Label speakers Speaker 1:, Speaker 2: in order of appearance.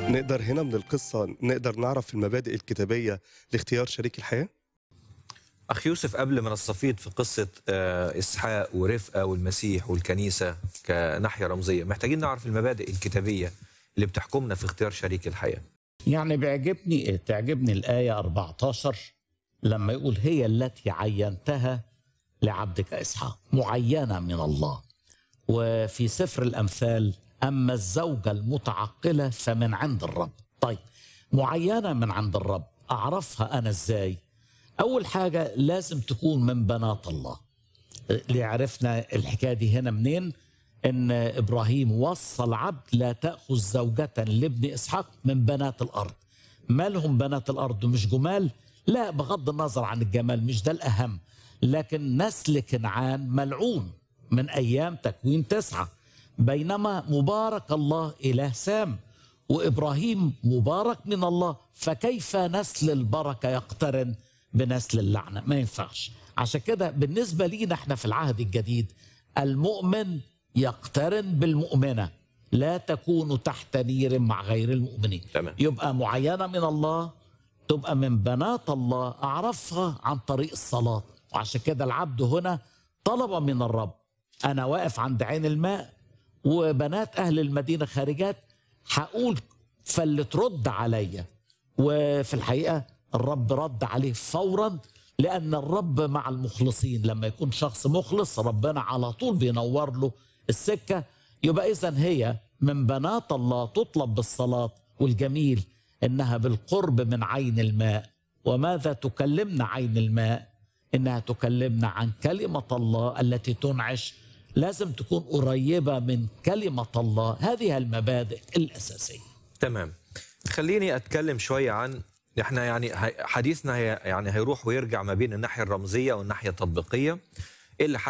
Speaker 1: نقدر هنا من القصة نقدر نعرف المبادئ الكتابية لاختيار شريك الحياة؟
Speaker 2: أخ يوسف قبل ما نستفيض في قصة آه، إسحاق ورفقة والمسيح والكنيسة كناحية رمزية محتاجين نعرف المبادئ الكتابية اللي بتحكمنا في اختيار شريك الحياة
Speaker 3: يعني بيعجبني تعجبني الآية 14 لما يقول هي التي عينتها لعبدك إسحاق معينة من الله وفي سفر الأمثال أما الزوجة المتعقلة فمن عند الرب طيب معينة من عند الرب أعرفها أنا إزاي أول حاجة لازم تكون من بنات الله اللي عرفنا الحكاية دي هنا منين ان ابراهيم وصى العبد لا تاخذ زوجه لابن اسحاق من بنات الارض مالهم بنات الارض مش جمال لا بغض النظر عن الجمال مش ده الاهم لكن نسل كنعان ملعون من ايام تكوين تسعه بينما مبارك الله اله سام وابراهيم مبارك من الله فكيف نسل البركه يقترن بنسل اللعنه ما ينفعش عشان كده بالنسبه لينا احنا في العهد الجديد المؤمن يقترن بالمؤمنه لا تكون تحت نير مع غير المؤمنين
Speaker 2: تمام.
Speaker 3: يبقى معينه من الله تبقى من بنات الله اعرفها عن طريق الصلاه وعشان كده العبد هنا طلب من الرب انا واقف عند عين الماء وبنات اهل المدينه خارجات هقول فاللي ترد عليا وفي الحقيقه الرب رد عليه فورا لان الرب مع المخلصين لما يكون شخص مخلص ربنا على طول بينور له السكه يبقى اذا هي من بنات الله تطلب بالصلاه والجميل انها بالقرب من عين الماء وماذا تكلمنا عين الماء انها تكلمنا عن كلمه الله التي تنعش لازم تكون قريبه من كلمه الله هذه المبادئ الاساسيه
Speaker 2: تمام خليني أتكلم شوية عن احنا يعني هي- حديثنا هي يعني هيروح ويرجع ما بين الناحية الرمزية والناحية التطبيقية إيه اللي